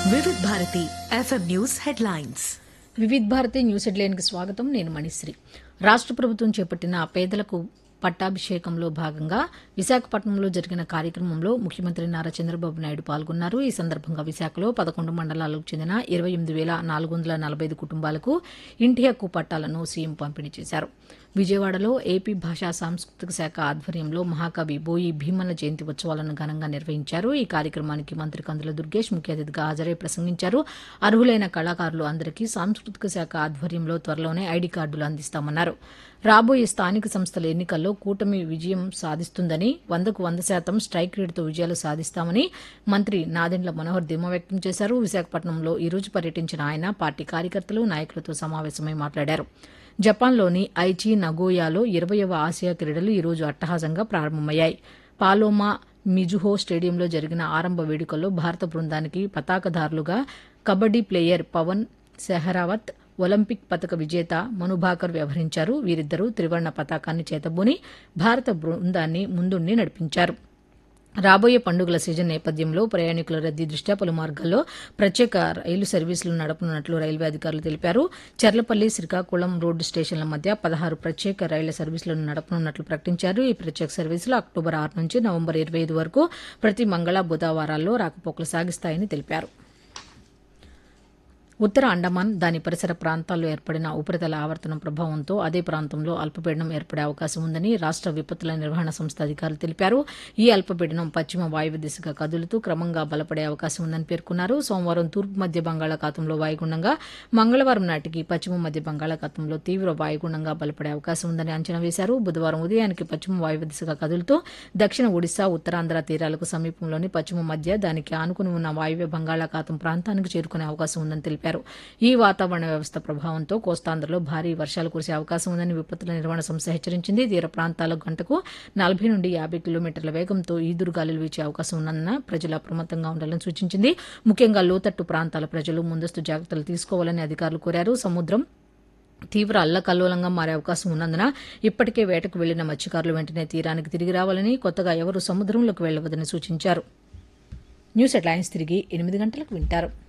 Vividh Bharati FM news headlines Vividh Bharati news హెడ్లైన్కి స్వాగతం నేను మణిశ్రీ రాష్ట్ర ప్రభుత్వం చేపట్టిన పేదలకు పట్టాభిషేకంలో భాగంగా విశాఖపట్నంలో జరిగిన కార్యక్రమంలో ముఖ్యమంత్రి నారా చంద్రబాబు నాయుడు పాల్గొన్నారు ఈ సందర్భంగా విశాఖలో పదకొండు మండలాలకు చెందిన ఇరవై ఎనిమిది వేల నాలుగు వందల నలభై ఐదు కుటుంబాలకు ఇంటి హక్కు పట్టాలను సీఎం పంపిణీ చేశారు విజయవాడలో ఏపీ భాషా సాంస్కృతిక శాఖ ఆధ్వర్యంలో మహాకవి బోయి భీమన్న జయంతి ఉత్సవాలను ఘనంగా నిర్వహించారు ఈ కార్యక్రమానికి మంత్రి కందుల దుర్గేష్ ముఖ్య అతిథిగా హాజరై ప్రసంగించారు అర్హులైన కళాకారులు అందరికీ సాంస్కృతిక శాఖ ఆధ్వర్యంలో త్వరలోనే ఐడి కార్డులు అందిస్తామన్నారు రాబోయే స్థానిక సంస్థల ఎన్నికల్లో కూటమి విజయం సాధిస్తుందని వందకు వంద శాతం స్ట్రైక్ రేటుతో విజయాలు సాధిస్తామని మంత్రి నాదెండ్ల మనోహర్ ధీమా వ్యక్తం చేశారు విశాఖపట్నంలో ఈ రోజు పర్యటించిన ఆయన పార్టీ కార్యకర్తలు నాయకులతో సమావేశమై మాట్లాడారు జపాన్లోని ఐచి నగోయాలో ఇరవయవ ఆసియా క్రీడలు ఈ రోజు అట్టహాసంగా ప్రారంభమయ్యాయి పాలోమా మిజుహో స్టేడియంలో జరిగిన ఆరంభ వేడుకల్లో భారత బృందానికి పతాకదారులుగా కబడ్డీ ప్లేయర్ పవన్ సెహరావత్ ఒలింపిక్ పతక విజేత మనుభాకర్ వ్యవహరించారు వీరిద్దరూ త్రివర్ణ పతాకాన్ని చేతబూని భారత బృందాన్ని ముందుండి నడిపించారు రాబోయే పండుగల సీజన్ నేపథ్యంలో ప్రయాణికుల రద్దీ దృష్ట్యా పలు మార్గాల్లో ప్రత్యేక రైలు సర్వీసులు నడపనున్నట్లు రైల్వే అధికారులు తెలిపారు చర్లపల్లి శ్రీకాకుళం రోడ్డు స్టేషన్ల మధ్య పదహారు ప్రత్యేక రైళ్ల సర్వీసులను నడపనున్నట్లు ప్రకటించారు ఈ ప్రత్యేక సర్వీసులు అక్టోబర్ ఆరు నుంచి నవంబర్ ఇరవై ఐదు వరకు ప్రతి మంగళ బుధవారాల్లో రాకపోకలు సాగిస్తాయని తెలిపారు ఉత్తర అండమాన్ దాని పరిసర ప్రాంతాల్లో ఏర్పడిన ఉపరితల ఆవర్తనం ప్రభావంతో అదే ప్రాంతంలో అల్పపీడనం ఏర్పడే అవకాశం ఉందని రాష్ట విపత్తుల నిర్వహణ సంస్థ అధికారులు తెలిపారు ఈ అల్పపీడనం పశ్చిమ వాయువ్య దిశగా కదులుతూ క్రమంగా బలపడే అవకాశం ఉందని పేర్కొన్నారు సోమవారం తూర్పు మధ్య బంగాళాఖాతంలో వాయుగుండంగా మంగళవారం నాటికి పశ్చిమ మధ్య బంగాళాఖాతంలో తీవ్ర వాయుగుండంగా బలపడే అవకాశం ఉందని అంచనా వేశారు బుధవారం ఉదయానికి పశ్చిమ వాయువ్య దిశగా కదులుతూ దక్షిణ ఒడిశా ఉత్తరాంధ్ర తీరాలకు సమీపంలోని పశ్చిమ మధ్య దానికి ఆనుకుని ఉన్న వాయువ్య బంగాళాఖాతం ప్రాంతానికి చేరుకునే అవకాశం ఉందని తెలిపారు ఈ వాతావరణ వ్యవస్థ ప్రభావంతో కోస్తాంధ్రలో భారీ వర్షాలు కురిసే అవకాశం ఉందని విపత్తుల నిర్వహణ సంస్థ హెచ్చరించింది తీర ప్రాంతాల్లో గంటకు నలభై నుండి యాభై కిలోమీటర్ల వేగంతో ఈదురుగాలులు వీచే అవకాశం ఉన్నందున ప్రజలు అప్రమత్తంగా ఉండాలని సూచించింది ముఖ్యంగా లోతట్టు ప్రాంతాల ప్రజలు ముందస్తు జాగ్రత్తలు తీసుకోవాలని అధికారులు కోరారు సముద్రం తీవ్ర అల్లకల్లోలంగా మారే అవకాశం ఉన్నందున ఇప్పటికే వేటకు వెళ్లిన మత్స్యకారులు వెంటనే తీరానికి తిరిగి రావాలని కొత్తగా ఎవరూ సముద్రంలోకి వెళ్లవద్దని సూచించారు న్యూస్ హెడ్లైన్స్ తిరిగి ఎనిమిది గంటలకు వింటారు